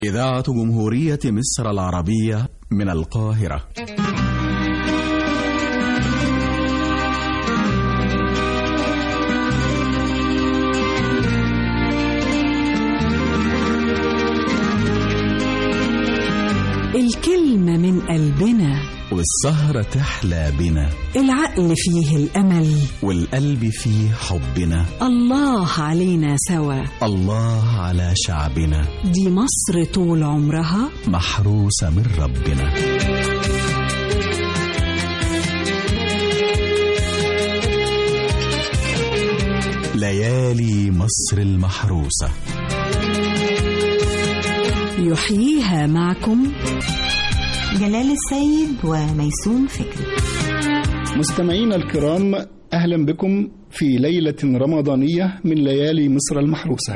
إذاعة جمهورية مصر العربية من القاهرة الكلمة من قلبنا والسهرة تحلى بنا العقل فيه الأمل والقلب فيه حبنا الله علينا سوا الله على شعبنا دي مصر طول عمرها محروسة من ربنا ليالي مصر المحروسة يحييها معكم جلال السيد وميسون فكري مستمعينا الكرام أهلا بكم في ليلة رمضانية من ليالي مصر المحروسة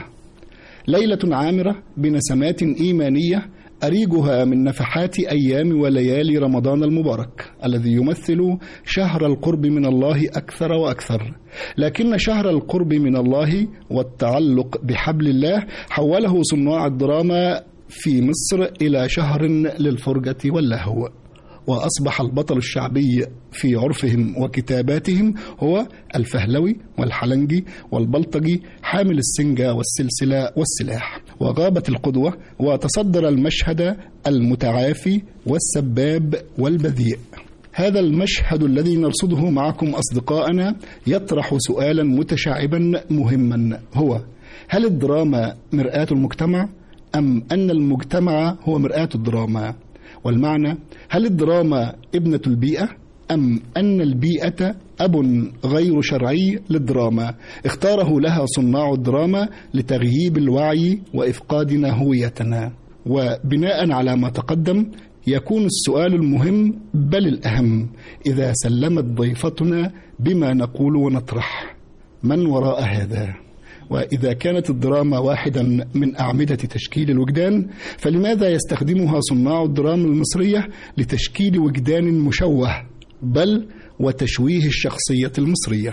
ليلة عامرة بنسمات إيمانية أريجها من نفحات أيام وليالي رمضان المبارك الذي يمثل شهر القرب من الله أكثر وأكثر لكن شهر القرب من الله والتعلق بحبل الله حوله صناع الدراما في مصر إلى شهر للفرجة واللهو وأصبح البطل الشعبي في عرفهم وكتاباتهم هو الفهلوي والحلنجي والبلطجي حامل السنجة والسلسلة والسلاح وغابت القدوة وتصدر المشهد المتعافي والسباب والبذيء هذا المشهد الذي نرصده معكم أصدقائنا يطرح سؤالا متشعبا مهما هو هل الدراما مرآة المجتمع أم أن المجتمع هو مرآة الدراما والمعنى هل الدراما ابنة البيئة أم أن البيئة أب غير شرعي للدراما اختاره لها صناع الدراما لتغييب الوعي وإفقادنا هويتنا وبناء على ما تقدم يكون السؤال المهم بل الأهم إذا سلمت ضيفتنا بما نقول ونطرح من وراء هذا؟ وإذا كانت الدراما واحدا من أعمدة تشكيل الوجدان فلماذا يستخدمها صناع الدراما المصرية لتشكيل وجدان مشوه بل وتشويه الشخصية المصرية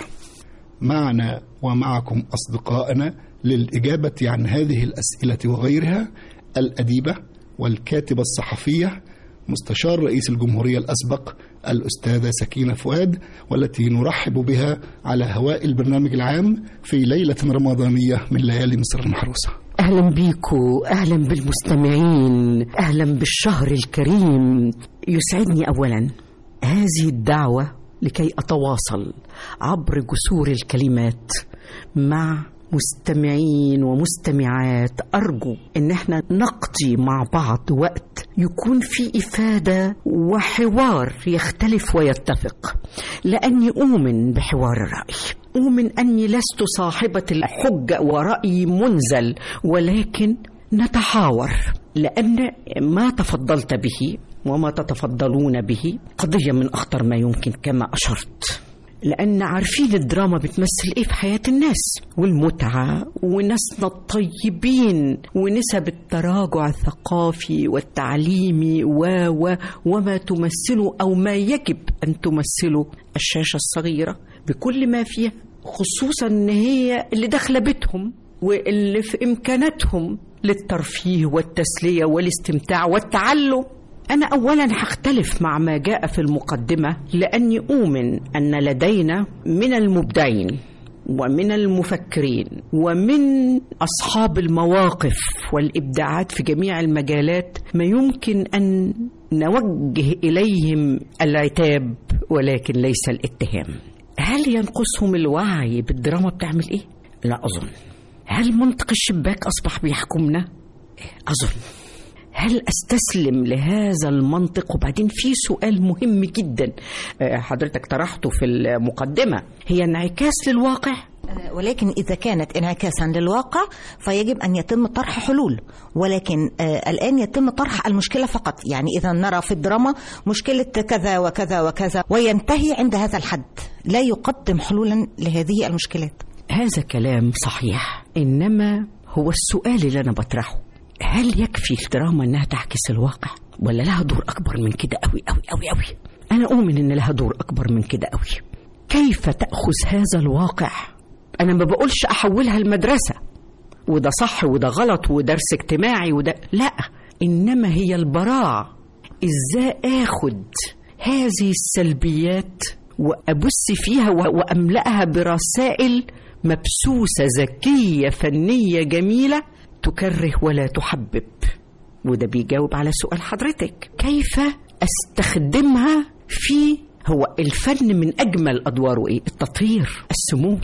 معنا ومعكم أصدقائنا للإجابة عن هذه الأسئلة وغيرها الأديبة والكاتبة الصحفية مستشار رئيس الجمهورية الأسبق الأستاذة سكينة فؤاد والتي نرحب بها على هواء البرنامج العام في ليلة رمضانية من ليالي مصر المحروسة أهلا بيكو أهلا بالمستمعين أهلا بالشهر الكريم يسعدني أولا هذه الدعوة لكي أتواصل عبر جسور الكلمات مع مستمعين ومستمعات أرجو إن احنا نقضي مع بعض وقت يكون في إفادة وحوار يختلف ويتفق لأني أؤمن بحوار الرأي أؤمن أني لست صاحبة الحجة ورأي منزل ولكن نتحاور لأن ما تفضلت به وما تتفضلون به قضية من أخطر ما يمكن كما أشرت لأن عارفين الدراما بتمثل إيه في حياة الناس والمتعة وناسنا الطيبين ونسب التراجع الثقافي والتعليمي و و وما تمثله أو ما يجب أن تمثله الشاشة الصغيرة بكل ما فيها خصوصا إن هي اللي داخلة بيتهم واللي في إمكاناتهم للترفيه والتسلية والاستمتاع والتعلم أنا أولا هختلف مع ما جاء في المقدمة لأني أؤمن أن لدينا من المبدعين ومن المفكرين ومن أصحاب المواقف والإبداعات في جميع المجالات ما يمكن أن نوجه إليهم العتاب ولكن ليس الاتهام هل ينقصهم الوعي بالدراما بتعمل إيه؟ لا أظن هل منطق الشباك أصبح بيحكمنا؟ أظن هل استسلم لهذا المنطق وبعدين في سؤال مهم جدا حضرتك طرحته في المقدمه هي انعكاس للواقع ولكن إذا كانت انعكاسا للواقع فيجب أن يتم طرح حلول ولكن آه الآن يتم طرح المشكلة فقط يعني إذا نرى في الدراما مشكلة كذا وكذا وكذا وينتهي عند هذا الحد لا يقدم حلولا لهذه المشكلات هذا كلام صحيح إنما هو السؤال اللي أنا بطرحه هل يكفي الدراما انها تعكس الواقع ولا لها دور اكبر من كده قوي قوي قوي قوي انا اؤمن ان لها دور اكبر من كده قوي كيف تاخذ هذا الواقع انا ما بقولش احولها المدرسه وده صح وده غلط ودرس اجتماعي وده لا إنما هي البراعة إزاي آخد هذه السلبيات وأبث فيها و- وأملأها برسائل مبسوسة ذكية فنية جميلة تكره ولا تحبب وده بيجاوب على سؤال حضرتك كيف استخدمها في هو الفن من اجمل ادواره ايه التطهير السمو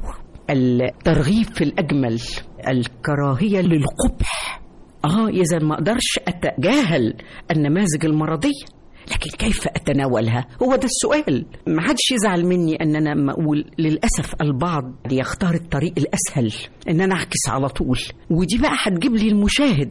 الترغيب في الاجمل الكراهيه للقبح اه اذا ما اقدرش اتجاهل النماذج المرضيه لكن كيف اتناولها هو ده السؤال ما حدش يزعل مني ان انا لما اقول للاسف البعض يختار الطريق الاسهل ان انا اعكس على طول ودي بقى هتجيب لي المشاهد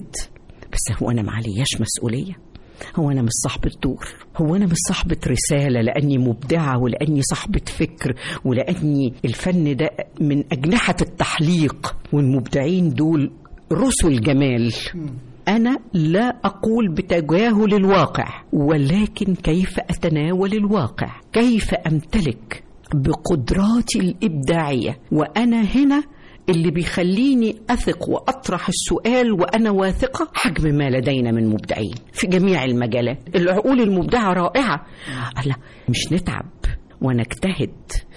بس هو انا معلياش مسؤوليه هو انا مش صاحبة دور هو انا مش صاحبة رسالة لاني مبدعة ولاني صاحبة فكر ولاني الفن ده من اجنحة التحليق والمبدعين دول رسل جمال أنا لا أقول بتجاهل الواقع ولكن كيف أتناول الواقع كيف أمتلك بقدراتي الإبداعية وأنا هنا اللي بيخليني أثق وأطرح السؤال وأنا واثقة حجم ما لدينا من مبدعين في جميع المجالات العقول المبدعة رائعة لا مش نتعب ونجتهد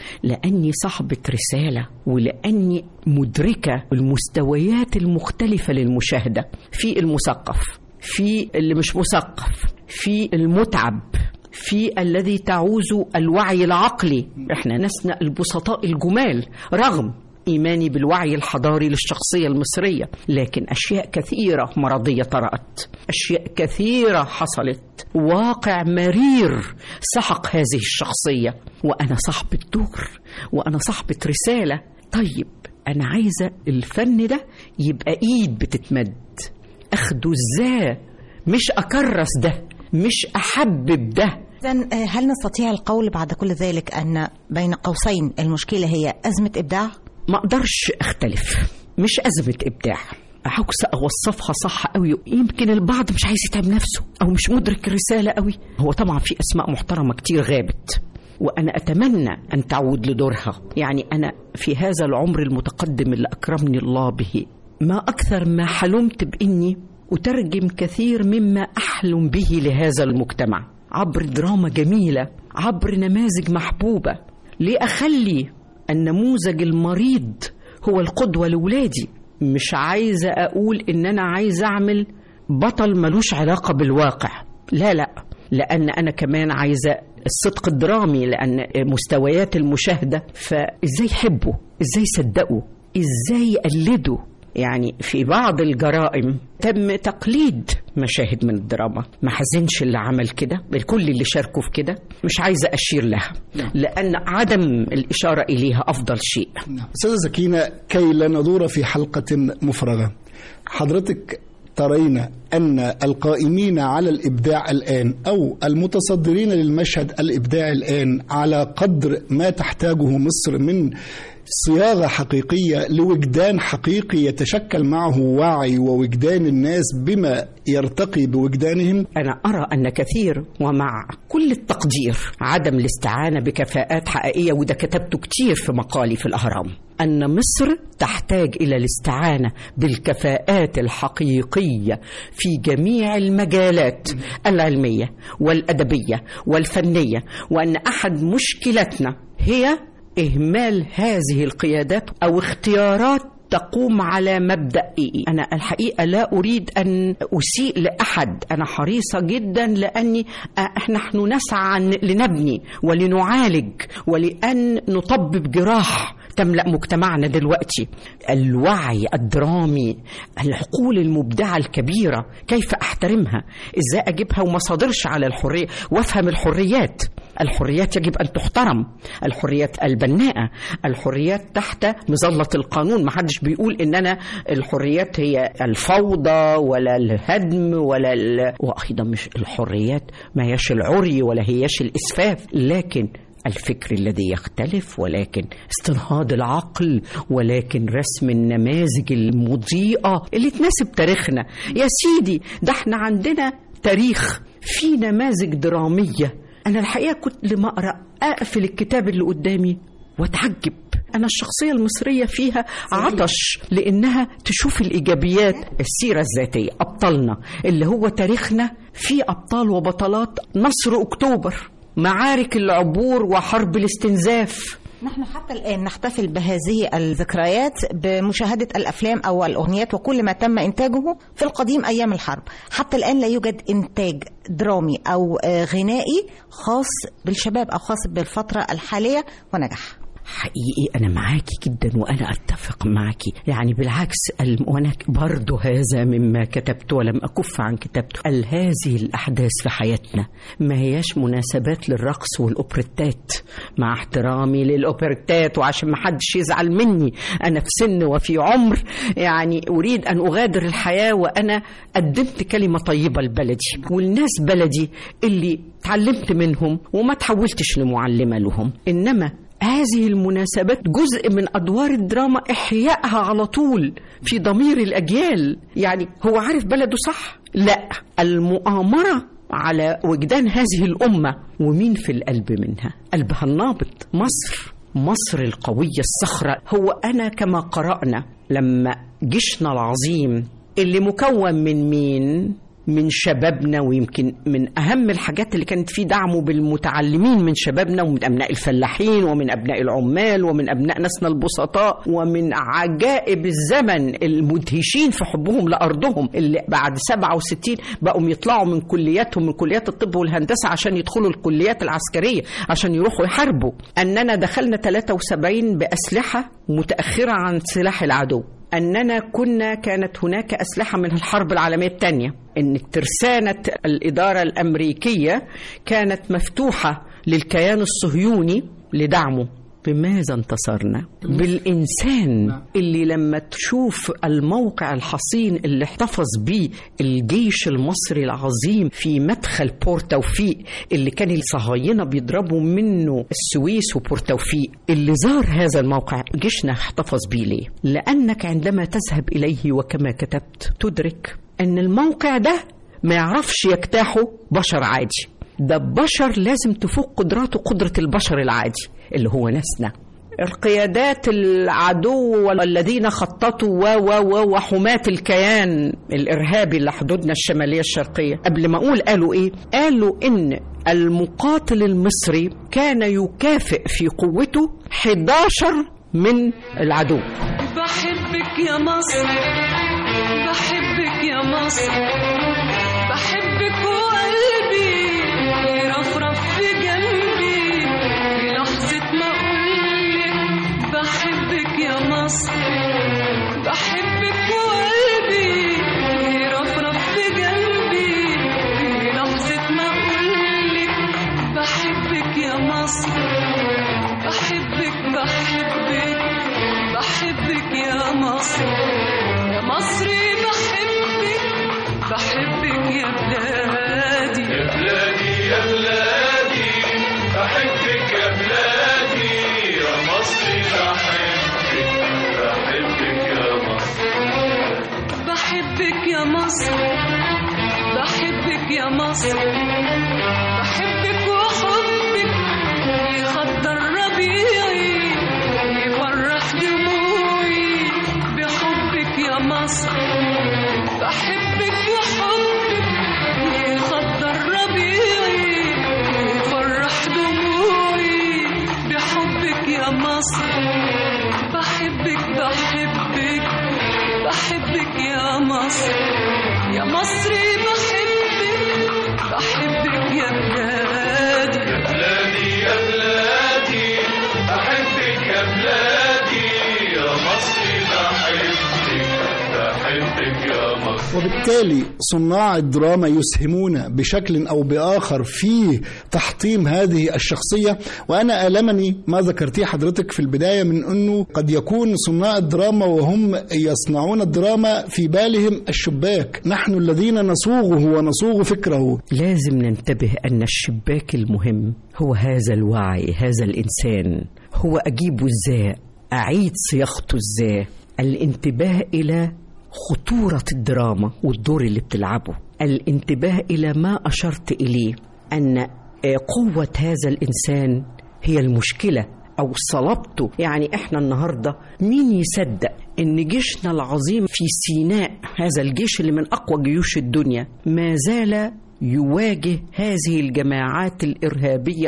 لاني صاحبه رساله ولاني مدركه المستويات المختلفه للمشاهده في المثقف في اللي مش مثقف في المتعب في الذي تعوز الوعي العقلي احنا نسنا البسطاء الجمال رغم ايماني بالوعي الحضاري للشخصيه المصريه لكن اشياء كثيره مرضيه طرات اشياء كثيره حصلت واقع مرير سحق هذه الشخصيه وانا صاحبه دور وانا صاحبه رساله طيب انا عايزه الفن ده يبقى ايد بتتمد اخده ازاي مش اكرس ده مش احبب ده إذن هل نستطيع القول بعد كل ذلك أن بين قوسين المشكلة هي أزمة إبداع؟ ما اقدرش اختلف مش ازمه ابداع عاوزة أوصفها صح قوي يمكن البعض مش عايز يتعب نفسه أو مش مدرك الرسالة قوي هو طبعا في أسماء محترمة كتير غابت وأنا أتمنى أن تعود لدورها يعني أنا في هذا العمر المتقدم اللي أكرمني الله به ما أكثر ما حلمت بإني أترجم كثير مما أحلم به لهذا المجتمع عبر دراما جميلة عبر نماذج محبوبة لأخلي النموذج المريض هو القدوة لولادي مش عايزة أقول إن أنا عايزة أعمل بطل ملوش علاقة بالواقع لا لا لأن أنا كمان عايزة الصدق الدرامي لأن مستويات المشاهدة فإزاي يحبوا إزاي يصدقوا إزاي يقلدوا يعني في بعض الجرائم تم تقليد مشاهد من الدراما ما حزنش اللي عمل كده الكل اللي شاركوا في كده مش عايزة أشير لها لأن عدم الإشارة إليها أفضل شيء أستاذة سكينة كي لا ندور في حلقة مفرغة حضرتك ترين أن القائمين على الإبداع الآن أو المتصدرين للمشهد الإبداعي الآن على قدر ما تحتاجه مصر من صياغة حقيقية لوجدان حقيقي يتشكل معه وعي ووجدان الناس بما يرتقي بوجدانهم أنا أرى أن كثير ومع كل التقدير عدم الاستعانة بكفاءات حقيقية وده كتبته كتير في مقالي في الأهرام أن مصر تحتاج إلى الاستعانة بالكفاءات الحقيقية في جميع المجالات العلمية والأدبية والفنية وأن أحد مشكلتنا هي إهمال هذه القيادات أو اختيارات تقوم على مبدا إيه؟ انا الحقيقه لا اريد ان اسيء لاحد انا حريصه جدا لاني احنا نحن نسعى لنبني ولنعالج ولان نطبب جراح تملا مجتمعنا دلوقتي الوعي الدرامي العقول المبدعه الكبيره كيف احترمها ازاي اجيبها وما صادرش على الحريه وافهم الحريات الحريات يجب ان تحترم الحريات البناءه الحريات تحت مظله القانون ما حدش بيقول ان انا الحريات هي الفوضى ولا الهدم ولا ال... وايضا مش الحريات ما هياش العري ولا هياش الاسفاف لكن الفكر الذي يختلف ولكن استنهاض العقل ولكن رسم النماذج المضيئة اللي تناسب تاريخنا يا سيدي ده احنا عندنا تاريخ في نماذج درامية أنا الحقيقة كنت لما أقرأ أقفل الكتاب اللي قدامي واتعجب أنا الشخصية المصرية فيها عطش لأنها تشوف الإيجابيات السيرة الذاتية أبطالنا اللي هو تاريخنا فيه أبطال وبطلات نصر أكتوبر معارك العبور وحرب الاستنزاف نحن حتى الآن نحتفل بهذه الذكريات بمشاهدة الأفلام أو الأغنيات وكل ما تم إنتاجه في القديم أيام الحرب حتى الآن لا يوجد إنتاج درامي أو آه، غنائي خاص بالشباب أو خاص بالفترة الحالية ونجح حقيقي أنا معاكي جدا وأنا أتفق معاكي يعني بالعكس الم- وأنا برضو هذا مما كتبت ولم أكف عن كتابته قال هذه الأحداث في حياتنا ما هياش مناسبات للرقص والأوبريتات مع احترامي للأوبريتات وعشان ما حدش يزعل مني أنا في سن وفي عمر يعني أريد أن أغادر الحياة وأنا قدمت كلمة طيبة لبلدي والناس بلدي اللي تعلمت منهم وما تحولتش لمعلمة لهم إنما هذه المناسبات جزء من أدوار الدراما إحيائها على طول في ضمير الأجيال يعني هو عارف بلده صح؟ لا المؤامرة على وجدان هذه الأمة ومين في القلب منها قلبها النابض مصر مصر القوية الصخرة هو أنا كما قرأنا لما جيشنا العظيم اللي مكون من مين من شبابنا ويمكن من أهم الحاجات اللي كانت فيه دعمه بالمتعلمين من شبابنا ومن أبناء الفلاحين ومن أبناء العمال ومن أبناء ناسنا البسطاء ومن عجائب الزمن المدهشين في حبهم لأرضهم اللي بعد 67 بقوا يطلعوا من كلياتهم من كليات الطب والهندسة عشان يدخلوا الكليات العسكرية عشان يروحوا يحاربوا أننا دخلنا 73 بأسلحة متأخرة عن سلاح العدو أننا كنا كانت هناك أسلحة من الحرب العالمية الثانية أن ترسانة الإدارة الأمريكية كانت مفتوحة للكيان الصهيوني لدعمه بماذا انتصرنا؟ بالإنسان اللي لما تشوف الموقع الحصين اللي احتفظ بيه الجيش المصري العظيم في مدخل بورت توفيق اللي كان الصهاينة بيضربوا منه السويس وبورت توفيق اللي زار هذا الموقع جيشنا احتفظ بيه ليه؟ لأنك عندما تذهب إليه وكما كتبت تدرك أن الموقع ده ما يعرفش يجتاحه بشر عادي ده بشر لازم تفوق قدراته قدرة البشر العادي اللي هو ناسنا القيادات العدو والذين خططوا و و و وحماة الكيان الإرهابي اللي حدودنا الشمالية الشرقية قبل ما أقول قالوا إيه قالوا إن المقاتل المصري كان يكافئ في قوته 11 من العدو بحبك يا مصر بحبك يا مصر بحبك وقلبي يرفرف في جنبي في لحظة ما أقولك بحبك يا مصر بحبك وقلبي يرفرف في جنبي في لحظة ما أقولك بحبك يا مصر بحبك بحبك بحبك يا مصر يا مصري بحبك بحبك يا بلادي يا بلادي يا بلادي بحبك يا بلادي يا مصري بحبك بحبك يا مصر بحبك يا مصر بحبك يا مصر بحبك وحبك يخضر ربيعي يفرح دموعي بحبك يا مصر بحبك وحبك يخضر ربيعي يفرح دموعي بحبك يا مصر بحبك بحبك بحبك يا مصر يا مصري بحبك بحبك يا بلادي يا بلادي يا بلادي بحبك يا بلادي يا مصري بحبك بحبك يا مصر وبالتالي صناع الدراما يسهمون بشكل او باخر في تحطيم هذه الشخصيه وانا المني ما ذكرتيه حضرتك في البدايه من انه قد يكون صناع الدراما وهم يصنعون الدراما في بالهم الشباك نحن الذين نصوغه ونصوغ فكره لازم ننتبه أن الشباك المهم هو هذا الوعي هذا الإنسان هو أجيبه إزاي أعيد صياغته إزاي الانتباه إلى خطورة الدراما والدور اللي بتلعبه الانتباه إلى ما أشرت إليه أن آه، قوة هذا الإنسان هي المشكلة أو صلبته يعني إحنا النهاردة مين يصدق إن جيشنا العظيم في سيناء هذا الجيش اللي من أقوى جيوش الدنيا ما زال يواجه هذه الجماعات الإرهابية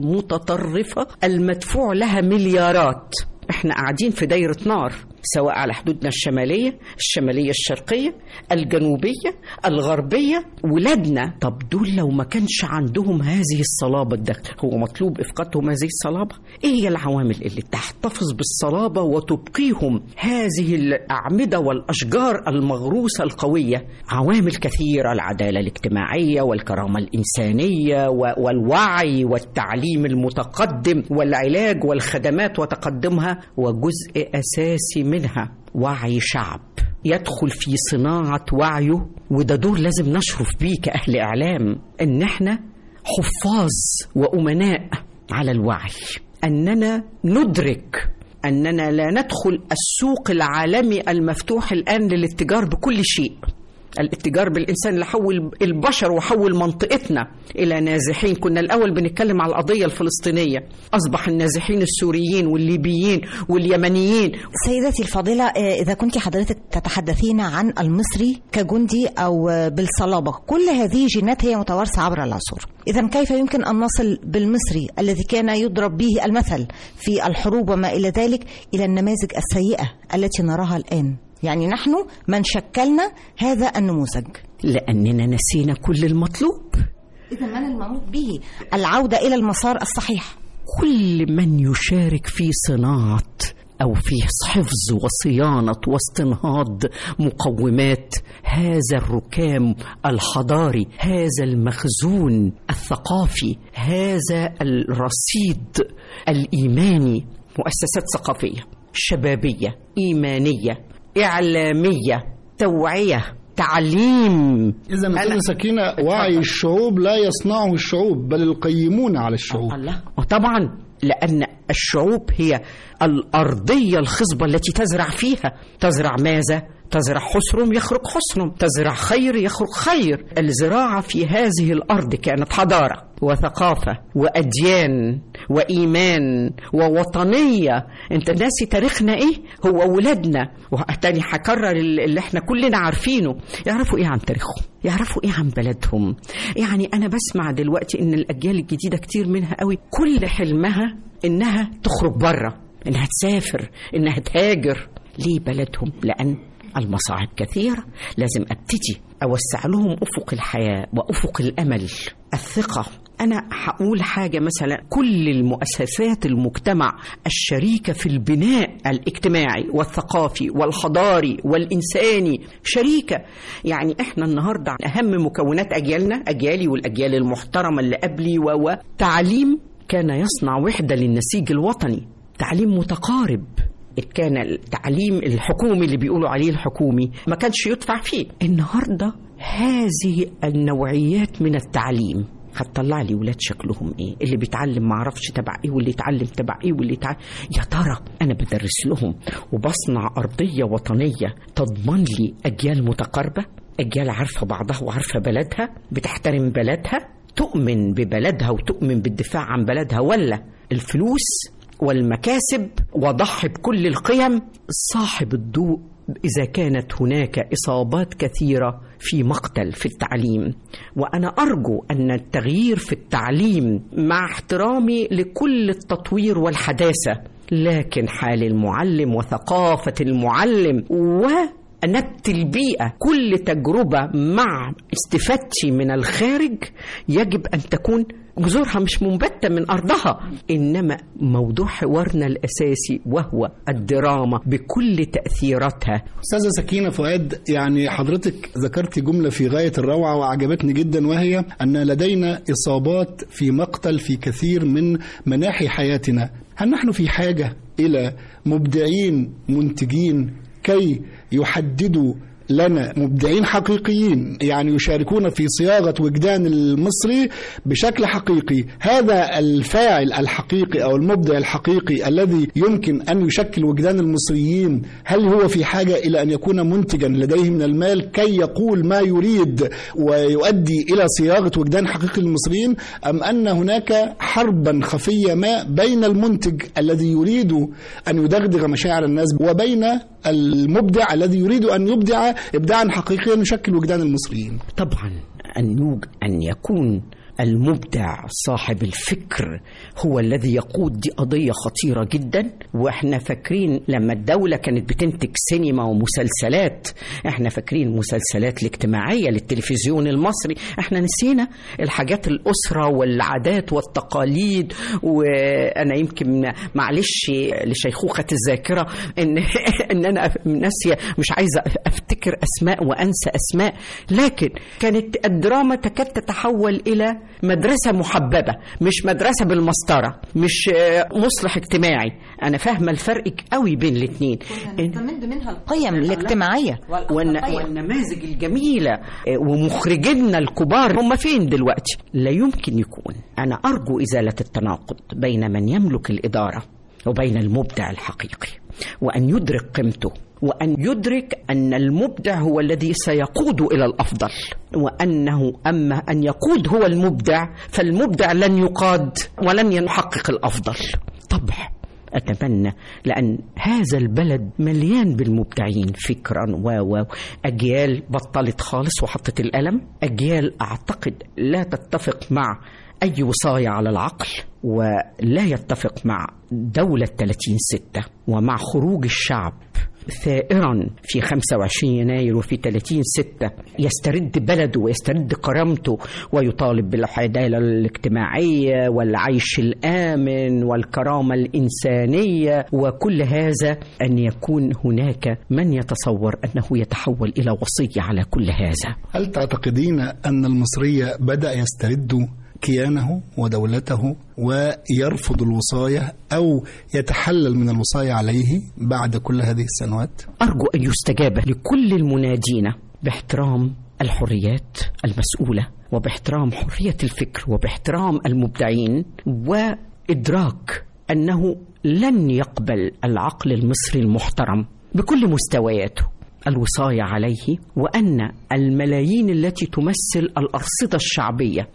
المتطرفة المدفوع لها مليارات احنا قاعدين في دايرة نار سواء على حدودنا الشمالية الشمالية الشرقية الجنوبية الغربية ولادنا طب دول لو ما كانش عندهم هذه الصلابة ده هو مطلوب إفقادهم هذه الصلابة إيه هي العوامل اللي تحتفظ بالصلابة وتبقيهم هذه الأعمدة والأشجار المغروسة القوية عوامل كثيرة العدالة الاجتماعية والكرامة الإنسانية و- والوعي والتعليم المتقدم والعلاج والخدمات وتقدمها وجزء أساسي منها وعي شعب يدخل في صناعة وعيه وده دور لازم نشرف بيه كأهل إعلام إن إحنا حفاظ وأمناء على الوعي أننا ندرك أننا لا ندخل السوق العالمي المفتوح الآن للاتجار بكل شيء الاتجار بالإنسان اللي حول البشر وحول منطقتنا إلى نازحين كنا الأول بنتكلم على القضية الفلسطينية أصبح النازحين السوريين والليبيين واليمنيين سيدتي الفاضلة آه، إذا كنت حضرتك تتحدثين عن المصري كجندي أو آه، بالصلابة كل هذه جينات هي متوارثة عبر العصور إذا كيف يمكن أن نصل بالمصري الذي كان يضرب به المثل في الحروب وما إلى ذلك إلى النماذج السيئة التي نراها الآن يعني نحن من شكلنا هذا النموذج لأننا نسينا كل المطلوب إذا من المنوط به العودة إلى المسار الصحيح كل من يشارك في صناعة أو في حفظ وصيانة واستنهاض مقومات هذا الركام الحضاري هذا المخزون الثقافي هذا الرصيد الإيماني مؤسسات ثقافية شبابية إيمانية إعلامية توعية تعليم إذا أنا- أستاذة سكينة وعي الشعوب لا يصنعه الشعوب بل القيمون على الشعوب الله وطبعا لأن الشعوب هي الأرضية الخصبة التي تزرع فيها تزرع ماذا؟ تزرع حسرم يخرج حسرم تزرع خير يخرج خير الزراعة في هذه الأرض كانت حضارة وثقافة وأديان وإيمان ووطنية أنت ناسي تاريخنا إيه؟ هو ولادنا وتاني هكرر اللي احنا كلنا عارفينه يعرفوا إيه عن تاريخهم يعرفوا إيه عن بلدهم يعني أنا بسمع دلوقتي إن الأجيال الجديدة كتير منها قوي كل حلمها إنها تخرج بره إنها تسافر إنها تهاجر ليه بلدهم لأن المصاعب كثيرة لازم أبتدي أوسع لهم أفق الحياة وأفق الأمل الثقة أنا هقول حاجة مثلا كل المؤسسات المجتمع الشريكة في البناء الاجتماعي والثقافي والحضاري والإنساني شريكة يعني إحنا النهاردة أهم مكونات أجيالنا أجيالي والأجيال المحترمة اللي قبلي وتعليم كان يصنع وحدة للنسيج الوطني تعليم متقارب كان التعليم الحكومي اللي بيقولوا عليه الحكومي ما كانش يدفع فيه النهارده هذه النوعيات من التعليم هتطلع لي ولاد شكلهم ايه اللي بيتعلم ما اعرفش تبع ايه واللي يتعلم تبع ايه واللي يتعلم يا ترى انا بدرس لهم وبصنع ارضيه وطنيه تضمن لي اجيال متقاربه اجيال عارفه بعضها وعارفه بلدها بتحترم بلدها تؤمن ببلدها وتؤمن بالدفاع عن بلدها ولا الفلوس والمكاسب وضحي بكل القيم صاحب الضوء إذا كانت هناك إصابات كثيرة في مقتل في التعليم وأنا أرجو أن التغيير في التعليم مع احترامي لكل التطوير والحداثة لكن حال المعلم وثقافة المعلم و نبت البيئة كل تجربة مع استفادتي من الخارج يجب أن تكون جذورها مش منبتة من أرضها إنما موضوع حوارنا الأساسي وهو الدراما بكل تأثيراتها أستاذة سكينة فؤاد يعني حضرتك ذكرت جملة في غاية الروعة وعجبتني جدا وهي أن لدينا إصابات في مقتل في كثير من مناحي حياتنا هل نحن في حاجة إلى مبدعين منتجين كي يحددوا لنا مبدعين حقيقيين يعني يشاركون في صياغة وجدان المصري بشكل حقيقي هذا الفاعل الحقيقي أو المبدع الحقيقي الذي يمكن أن يشكل وجدان المصريين هل هو في حاجة إلى أن يكون منتجا لديه من المال كي يقول ما يريد ويؤدي إلى صياغة وجدان حقيقي للمصريين أم أن هناك حربا خفية ما بين المنتج الذي يريد أن يدغدغ مشاعر الناس وبين المبدع الذي يريد أن يبدع إبداعا حقيقيا يشكل وجدان المصريين طبعا أن يوج أن يكون المبدع صاحب الفكر هو الذي يقود دي قضية خطيرة جدا واحنا فاكرين لما الدولة كانت بتنتج سينما ومسلسلات احنا فاكرين المسلسلات الاجتماعية للتلفزيون المصري احنا نسينا الحاجات الأسرة والعادات والتقاليد وانا يمكن معلش لشيخوخة الذاكرة ان ان انا ناسية مش عايزة افتكر اسماء وانسى اسماء لكن كانت الدراما تكاد تتحول الى مدرسة محببة مش مدرسة بالمسطرة مش آه، مصلح اجتماعي أنا فاهمة الفرق قوي بين الاثنين نستمد منها القيم الاجتماعية والن- والنماذج الجميلة آه، ومخرجينا الكبار هم فين دلوقتي لا يمكن يكون أنا أرجو إزالة التناقض بين من يملك الإدارة وبين المبدع الحقيقي وأن يدرك قيمته وأن يدرك أن المبدع هو الذي سيقود إلى الأفضل وأنه أما أن يقود هو المبدع فالمبدع لن يقاد ولن يحقق الأفضل طبعا أتمنى لأن هذا البلد مليان بالمبدعين فكرا و و أجيال بطلت خالص وحطت القلم أجيال أعتقد لا تتفق مع أي وصاية على العقل ولا يتفق مع دولة 30 ستة ومع خروج الشعب ثائرا في 25 يناير وفي 30 ستة يسترد بلده ويسترد كرامته ويطالب بالعدالة الاجتماعية والعيش الآمن والكرامة الإنسانية وكل هذا أن يكون هناك من يتصور أنه يتحول إلى وصية على كل هذا هل تعتقدين أن المصرية بدأ يسترد كيانه ودولته ويرفض الوصاية أو يتحلل من الوصاية عليه بعد كل هذه السنوات؟ أرجو أن يستجاب لكل المنادين باحترام الحريات المسؤولة وباحترام حرية الفكر وباحترام المبدعين وإدراك أنه لن يقبل العقل المصري المحترم بكل مستوياته الوصاية عليه وأن الملايين التي تمثل الأرصدة الشعبية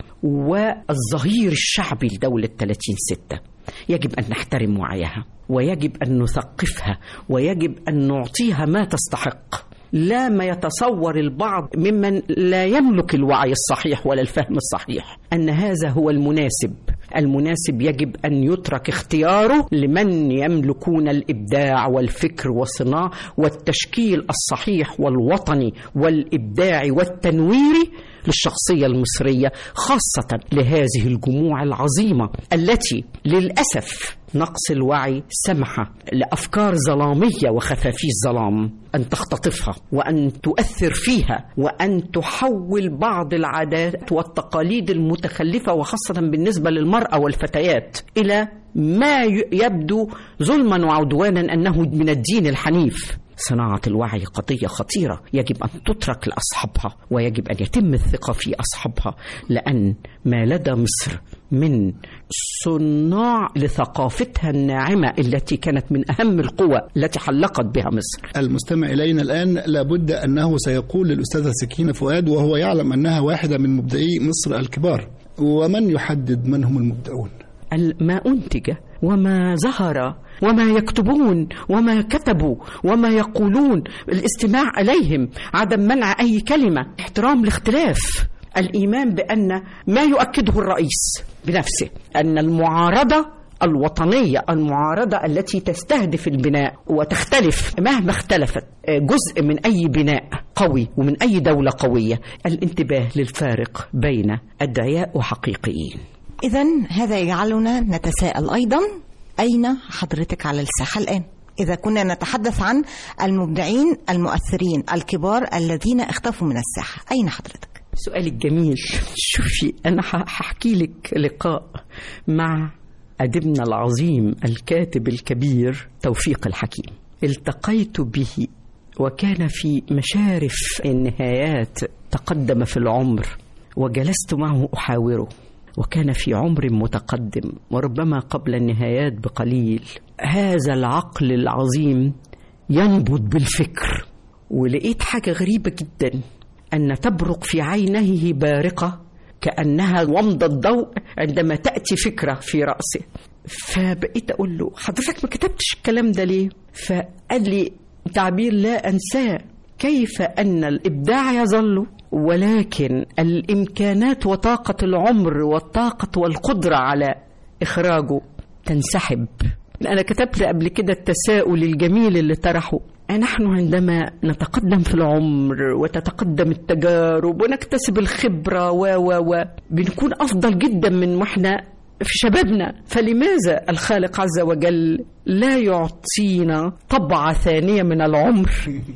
والظهير الشعبي لدولة 30 ستة يجب أن نحترم وعيها ويجب أن نثقفها ويجب أن نعطيها ما تستحق لا ما يتصور البعض ممن لا يملك الوعي الصحيح ولا الفهم الصحيح أن هذا هو المناسب المناسب يجب أن يترك اختياره لمن يملكون الإبداع والفكر والصناعة والتشكيل الصحيح والوطني والإبداعي والتنويري للشخصية المصرية خاصة لهذه الجموع العظيمة التي للأسف نقص الوعي سمح لأفكار ظلامية وخفافيش ظلام أن تختطفها وأن تؤثر فيها وأن تحول بعض العادات والتقاليد المتخلفة وخاصة بالنسبة للمرأة والفتيات إلى ما ي- يبدو ظلما وعدوانا أنه من الدين الحنيف صناعة الوعي قضية خطيرة يجب أن تترك لأصحابها ويجب أن يتم الثقة في أصحابها لأن ما لدى مصر من صناع لثقافتها الناعمة التي كانت من أهم القوى التي حلقت بها مصر المستمع إلينا الآن لابد أنه سيقول للأستاذة سكينة فؤاد وهو يعلم أنها واحدة من مبدعي مصر الكبار ومن يحدد من هم المبدعون؟ ال- ما أنتج وما ظهر وما يكتبون وما كتبوا وما يقولون الاستماع إليهم عدم منع أي كلمة احترام الاختلاف الإيمان بأن ما يؤكده الرئيس بنفسه أن المعارضة الوطنية المعارضة التي تستهدف البناء وتختلف مهما اختلفت جزء من أي بناء قوي ومن أي دولة قوية الانتباه للفارق بين أدعياء وحقيقيين إذا هذا يجعلنا نتساءل أيضا أين حضرتك على الساحة الآن؟ إذا كنا نتحدث عن المبدعين المؤثرين الكبار الذين اختفوا من الساحة أين حضرتك؟ سؤالك جميل شوفي أنا ح- هحكي لك لقاء مع أديبنا العظيم الكاتب الكبير توفيق الحكيم التقيت به وكان في مشارف النهايات تقدم في العمر وجلست معه احاوره وكان في عمر متقدم وربما قبل النهايات بقليل هذا العقل العظيم ينبض بالفكر ولقيت حاجه غريبه جدا ان تبرق في عينيه بارقه كانها ومض الضوء عندما تاتي فكره في راسه فبقيت اقول له حضرتك ما كتبتش الكلام ده ليه فقال لي تعبير لا انساه كيف ان الابداع يظل ولكن الامكانات وطاقه العمر والطاقه والقدره على اخراجه تنسحب انا كتبت قبل كده التساؤل الجميل اللي طرحه نحن عندما نتقدم في العمر وتتقدم التجارب ونكتسب الخبره و و و بنكون افضل جدا من واحنا في شبابنا فلماذا الخالق عز وجل لا يعطينا طبعة ثانية من العمر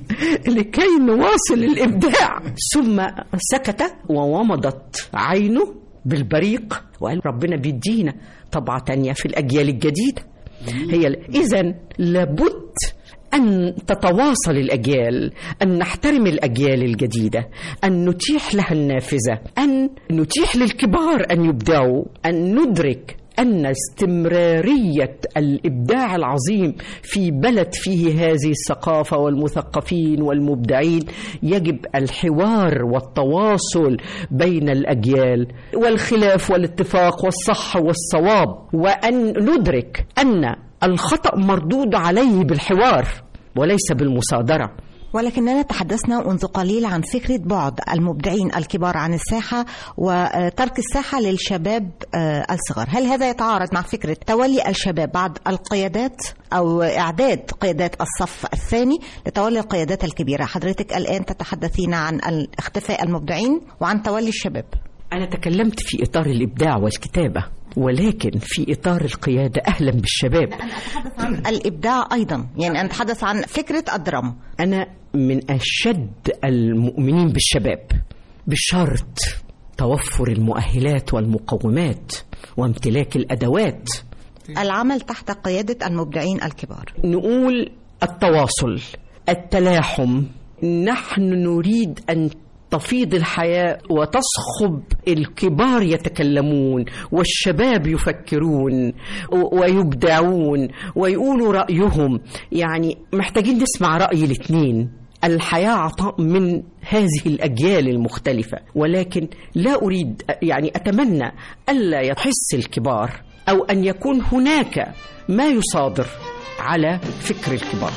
لكي نواصل الإبداع ثم سكت وومضت عينه بالبريق وقال ربنا بيدينا طبعة تانية في الأجيال الجديدة هي إذا لابد أن تتواصل الأجيال أن نحترم الأجيال الجديدة أن نتيح لها النافذة أن نتيح للكبار أن يبدعوا أن ندرك أن استمرارية الإبداع العظيم في بلد فيه هذه الثقافة والمثقفين والمبدعين يجب الحوار والتواصل بين الأجيال والخلاف والاتفاق والصح والصواب وأن ندرك أن الخطأ مردود عليه بالحوار وليس بالمصادرة ولكننا تحدثنا منذ قليل عن فكرة بعد المبدعين الكبار عن الساحة وترك الساحة للشباب آه، الصغار هل هذا يتعارض مع فكرة تولي الشباب بعد القيادات أو إعداد قيادات الصف الثاني لتولي القيادات الكبيرة حضرتك الآن تتحدثين عن اختفاء المبدعين وعن تولي الشباب أنا تكلمت في إطار الإبداع والكتابة ولكن في إطار القيادة أهلا بالشباب عن الإبداع أيضا يعني أنا أتحدث عن فكرة الدراما أنا من أشد المؤمنين بالشباب بشرط توفر المؤهلات والمقومات وامتلاك الأدوات العمل تحت قيادة المبدعين الكبار نقول التواصل التلاحم نحن نريد أن تفيض الحياة وتصخب الكبار يتكلمون والشباب يفكرون و- ويبدعون ويقولوا رأيهم يعني محتاجين نسمع رأي الاثنين الحياة عطاء من هذه الأجيال المختلفة ولكن لا أريد يعني أتمنى ألا يحس الكبار أو أن يكون هناك ما يصادر على فكر الكبار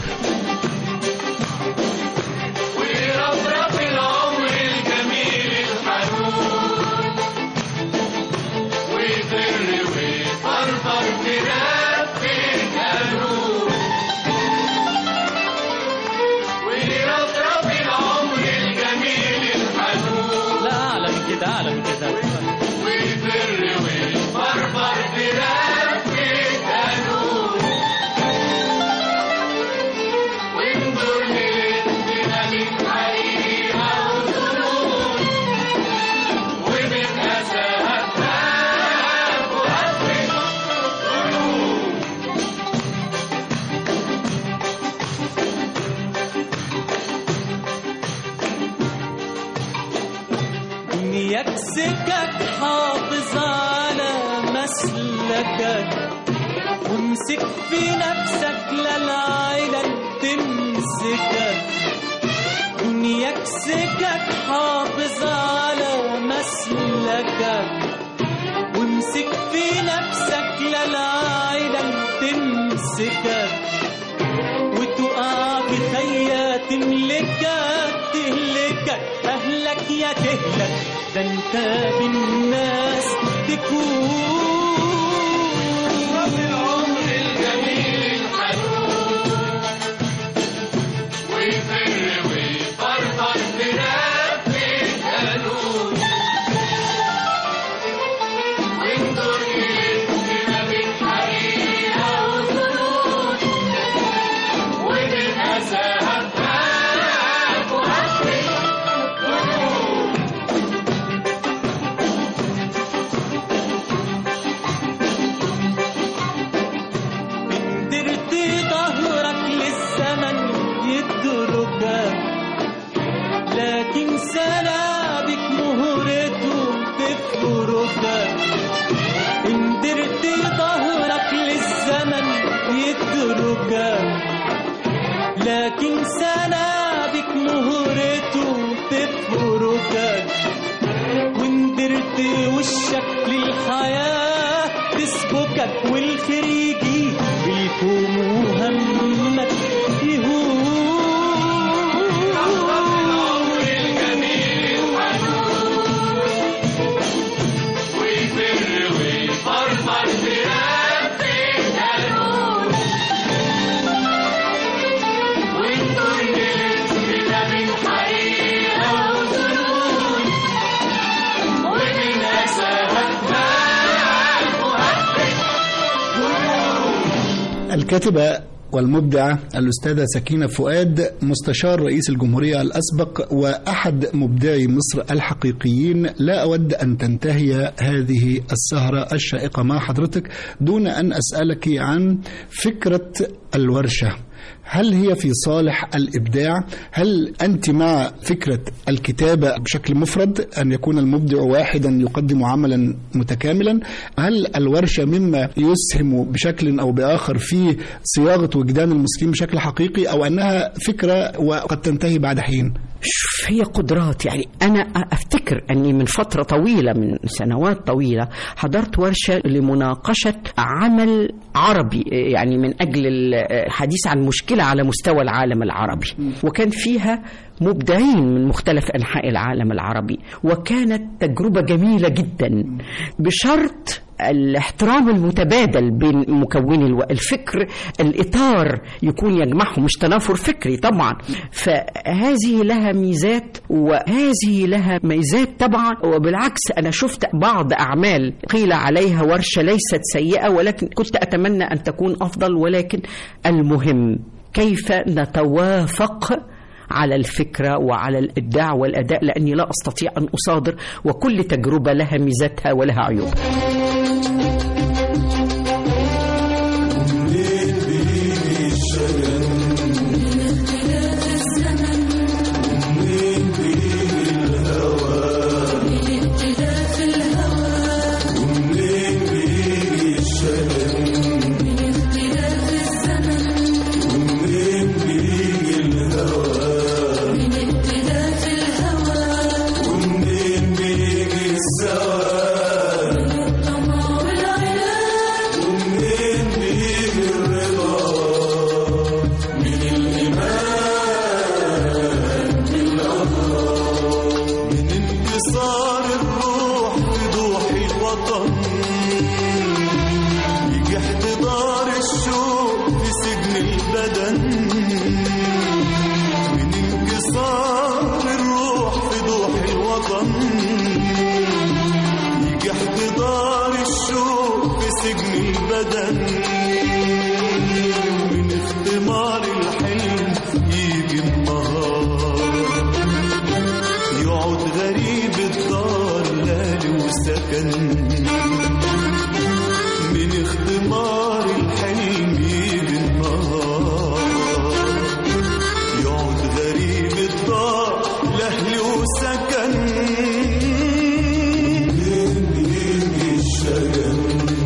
ورفرف العمر الجميل الحنون ويفر ويفرفر ترفي القانون ورفرف العمر الجميل الحنون لا اعلى من كده اعلى من كده ويفر ويفرفر ترفي القانون وانظر للدنا من حريرها وظنون ومن أساها التاب وأسفل القلوب دنياك سكك حافظ على مسلكك وامسك في نفسك للعيلة تمسكك دنياك سكك حافظ على مسلكك وامسك في نفسك للعيلة تمسكك وتقع في خيات تملكك تهلكك أهلك يا تهلك ده انت بالناس تكون العمر الجميل الحنون ويفر ويفرفر ترفي القانون وانظر للدنا من حريرها وظنون ومن أساها التاب وأسفل القلوب تدي وشك للحياة تسبكك والخير يجي بالكوم وهمك يهون الكاتبة والمبدعة الأستاذة سكينة فؤاد مستشار رئيس الجمهورية الأسبق وأحد مبدعي مصر الحقيقيين لا أود أن تنتهي هذه السهرة الشائقة مع حضرتك دون أن أسألك عن فكرة الورشة هل هي في صالح الإبداع؟ هل أنت مع فكرة الكتابة بشكل مفرد أن يكون المبدع واحدا يقدم عملا متكاملا؟ هل الورشة مما يسهم بشكل أو بآخر في صياغة وجدان المسلمين بشكل حقيقي أو أنها فكرة وقد تنتهي بعد حين؟ شوف هي قدرات يعني أنا أفتكر أني من فترة طويلة من سنوات طويلة حضرت ورشة لمناقشة عمل عربي يعني من أجل الحديث عن مشكلة على مستوى العالم العربي وكان فيها مبدعين من مختلف أنحاء العالم العربي وكانت تجربة جميلة جدا بشرط الاحترام المتبادل بين مكوني الو- الفكر الإطار يكون يجمعهم مش تنافر فكري طبعا فهذه لها ميزات وهذه لها ميزات طبعا وبالعكس أنا شفت بعض أعمال قيل عليها ورشة ليست سيئة ولكن كنت أتمنى أن تكون أفضل ولكن المهم كيف نتوافق على الفكرة وعلى الإبداع والأداء لأني لا أستطيع أن أصادر وكل تجربة لها ميزاتها ولها عيوبها من انتصار الروح بضوح الوطن يجي احتضار الشوق في سجن البدن من انكسار الروح في ضوح الوطن يجي احتضار الشوق في سجن البدن من اختمار الحلم يجي النهار يقعد غريب الدار لالي وسكن من اختمار الحلم يجي النهار يقعد غريب الدار لاهلي وسكن من يجي الشجن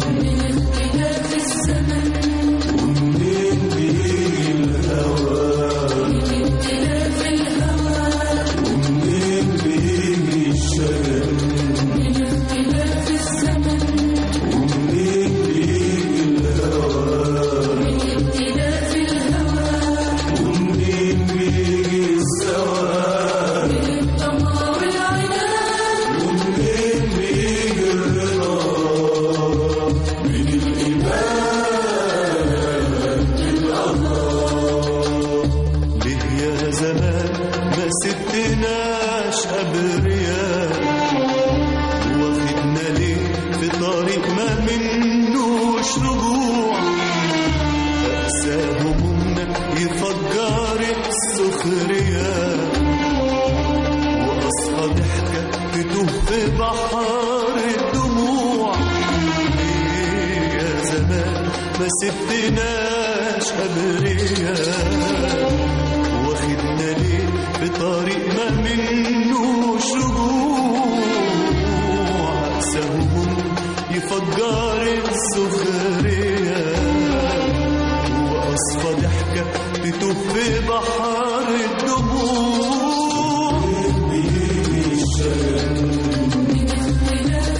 ومنين بيجي الهوى ومنين بيجي الشجن ومنين بيجي الهوى ومنين بيجي السواد ومنين بيجي الرضا من الإيمان بالله ليه يا زمان ما سبتناش أبرياء واخدنا ليه في طريق ما منوش رجوع أقسى همومنا يفجر السخرية وأصحى ضحكة تتوه في بحر الدموع ليه يا زمان ما سبتناش أبرياء واخدنا ليه في طريق ما منوش رجوع أقسى هموم يفجر السخرية وأصفى ضحكة تتوه في بحر الدموع بيجي الشجن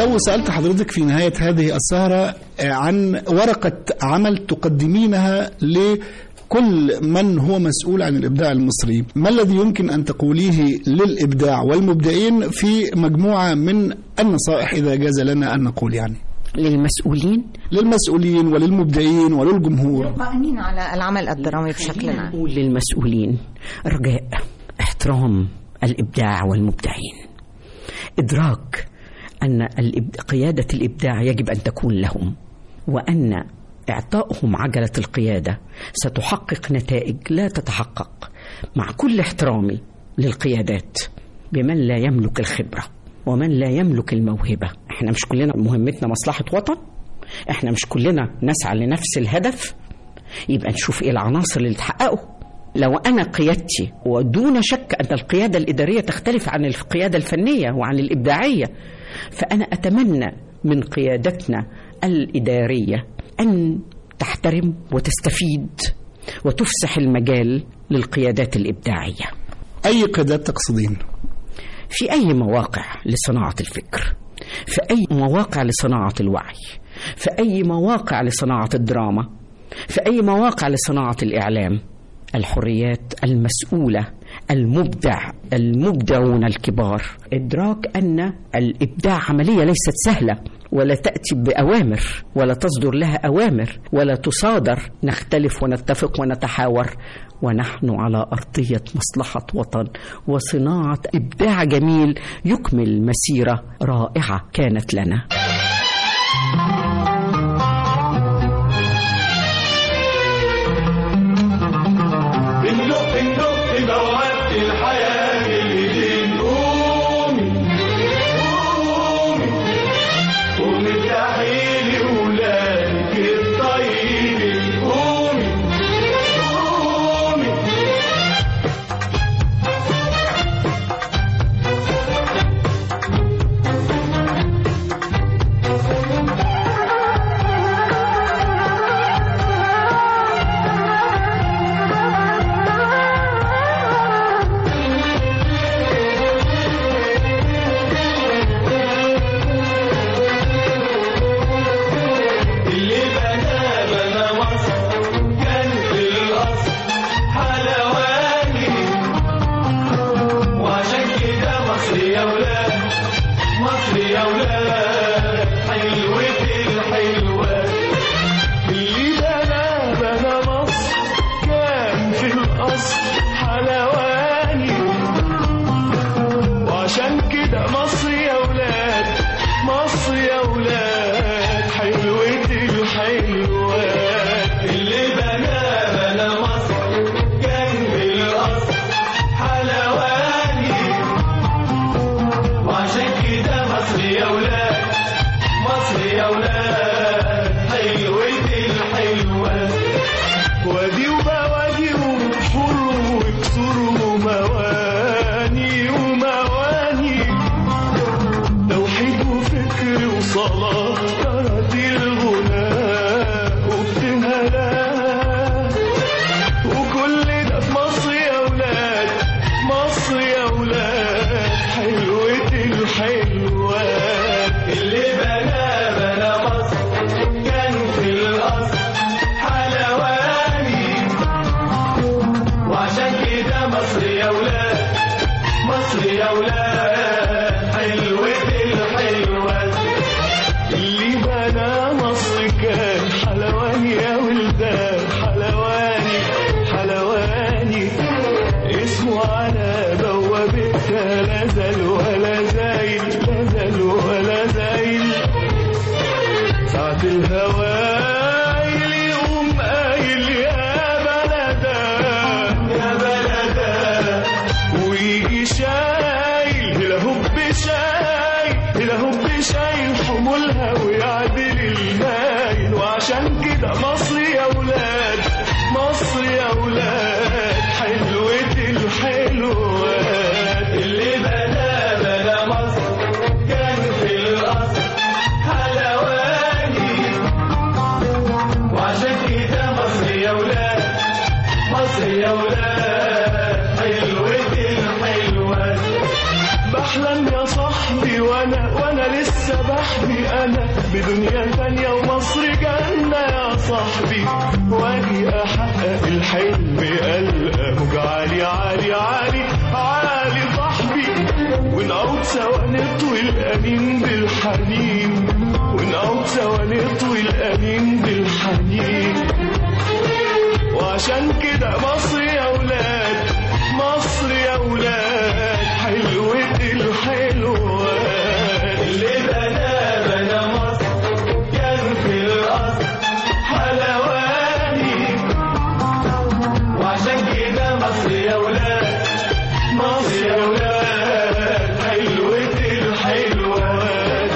لو سألت حضرتك في نهاية هذه السهرة آه، عن ورقة عمل تقدمينها لكل من هو مسؤول عن الإبداع المصري ما الذي يمكن أن تقوليه للإبداع والمبدعين في مجموعة من النصائح إذا جاز لنا أن نقول يعني للمسؤولين للمسؤولين وللمبدعين وللجمهور قائمين على العمل الدرامي بشكل عام نقول للمسؤولين رجاء احترام الإبداع والمبدعين إدراك أن الإب- قيادة الإبداع يجب أن تكون لهم وأن إعطائهم عجلة القيادة ستحقق نتائج لا تتحقق مع كل احترامي للقيادات بمن لا يملك الخبرة ومن لا يملك الموهبة احنا مش كلنا مهمتنا مصلحة وطن احنا مش كلنا نسعى لنفس الهدف يبقى نشوف ايه العناصر اللي تحققه لو انا قيادتي ودون شك ان القياده الاداريه تختلف عن القياده الفنيه وعن الابداعيه فانا اتمنى من قيادتنا الاداريه ان تحترم وتستفيد وتفسح المجال للقيادات الابداعيه أي قيادات تقصدين في أي مواقع لصناعة الفكر في أي مواقع لصناعة الوعي في أي مواقع لصناعة الدراما في أي مواقع لصناعة الإعلام الحريات المسؤولة المبدع المبدعون الكبار إدراك أن الإبداع عملية ليست سهلة ولا تأتي بأوامر ولا تصدر لها أوامر ولا تصادر نختلف ونتفق ونتحاور ونحن على أرضية مصلحة وطن وصناعة إبداع جميل يكمل مسيرة رائعة كانت لنا بندق بندق بوابة الحياة بالإيدين قومي قومي قومي افتحي لي ولادك الطيبين قومي قومي اللي بنى بنى مصر كان في الأصل حلواني وعشان كده مصر يا ولاد مصر يا ولاد حلوة الحلوات اللي بنى بنى مصر كان في الأصل حلواني وعشان كده مصر يا ولاد مصر يا ولاد حلوة الحلوات اللي بنى بنى مصر كان بالأصل حلواني وعشان كده مصر يا ولاد مصر يا ولاد حلوة الحلوات وادي وبوادي وبحور وكسور ومواني ومواني توحيد وفكر وصلاة ترى الغناء وابتهالات وكل ده في مصر يا ولاد مصر يا ولاد حلوة الحلوات اللي بنى بنى مصر كان في الأصل حلواني وعشان كده مصر يا ولاد مصر يا ولاد حلوة الحلوات اللي بنى مصر كان حلواني يا ولدان حلواني حلواني اسمه على بوابتها لا زال ولا زايل لا زال ولا زايل ساعة الهوايل يقوم قايل يا بلدا يا بلدا ويجي شايل هلا هوب شايل هلا هوب شايل حمولها ويعدل المايل وعشان كده مصر يا ولاد مصر يا ولاد حلوة الحلوات اللي بنى بنى مصر كان في الأصل حلواني وعشان كده مصر يا ولاد مصر يا ولاد حلوة الحلوات بحلم يا صاحبي وانا وانا لسه سبحني انا بدنيا تانية ومصر جنة يا صاحبي واجي احقق الحلم القى عالي عالي عالي عالي صاحبي ونعود سوا نطوي الانين بالحنين ونعود سوا نطوي الانين بالحنين وعشان كده مصر يا ولاد مصر يا ولاد حلوة الحلوات اللي بنا بنا مصر كان في الأصل حلواني وعشان كده مصر يا ولاد مصر يا ولاد حلوة الحلوات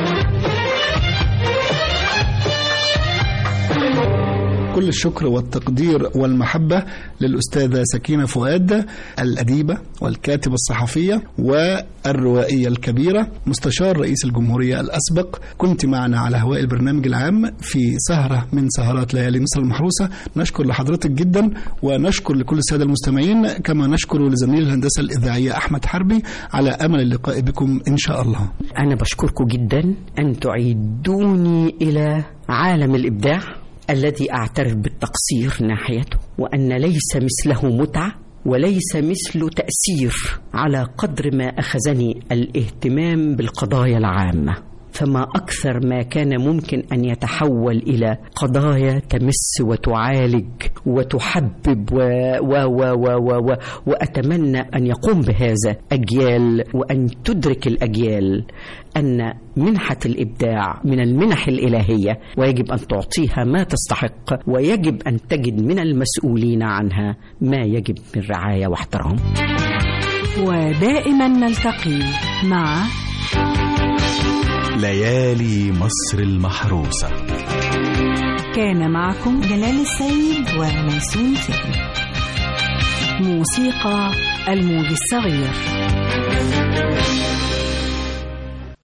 كل الشكر والتقدير والمحبة للأستاذة سكينة فؤاد الأديبة والكاتبة الصحفية والروائية الكبيرة مستشار رئيس الجمهورية الأسبق كنت معنا على هواء البرنامج العام في سهرة من سهرات ليالي مصر المحروسة نشكر لحضرتك جدا ونشكر لكل السادة المستمعين كما نشكر لزميل الهندسة الإذاعية أحمد حربي على أمل اللقاء بكم إن شاء الله أنا بشكركم جدا أن تعيدوني إلى عالم الإبداع الذي أعترف بالتقصير ناحيته وأن ليس مثله متعة وليس مثل تأثير على قدر ما أخذني الاهتمام بالقضايا العامة فما أكثر ما كان ممكن أن يتحول إلى قضايا تمس وتعالج وتحبب و و و و و و وأتمنى أن يقوم بهذا أجيال وأن تدرك الأجيال أن منحة الإبداع من المنح الإلهية ويجب أن تعطيها ما تستحق ويجب أن تجد من المسؤولين عنها ما يجب من رعاية واحترام ودائما نلتقي مع ليالي مصر المحروسة كان معكم جلال السيد وميسون فكري موسيقى الموج الصغير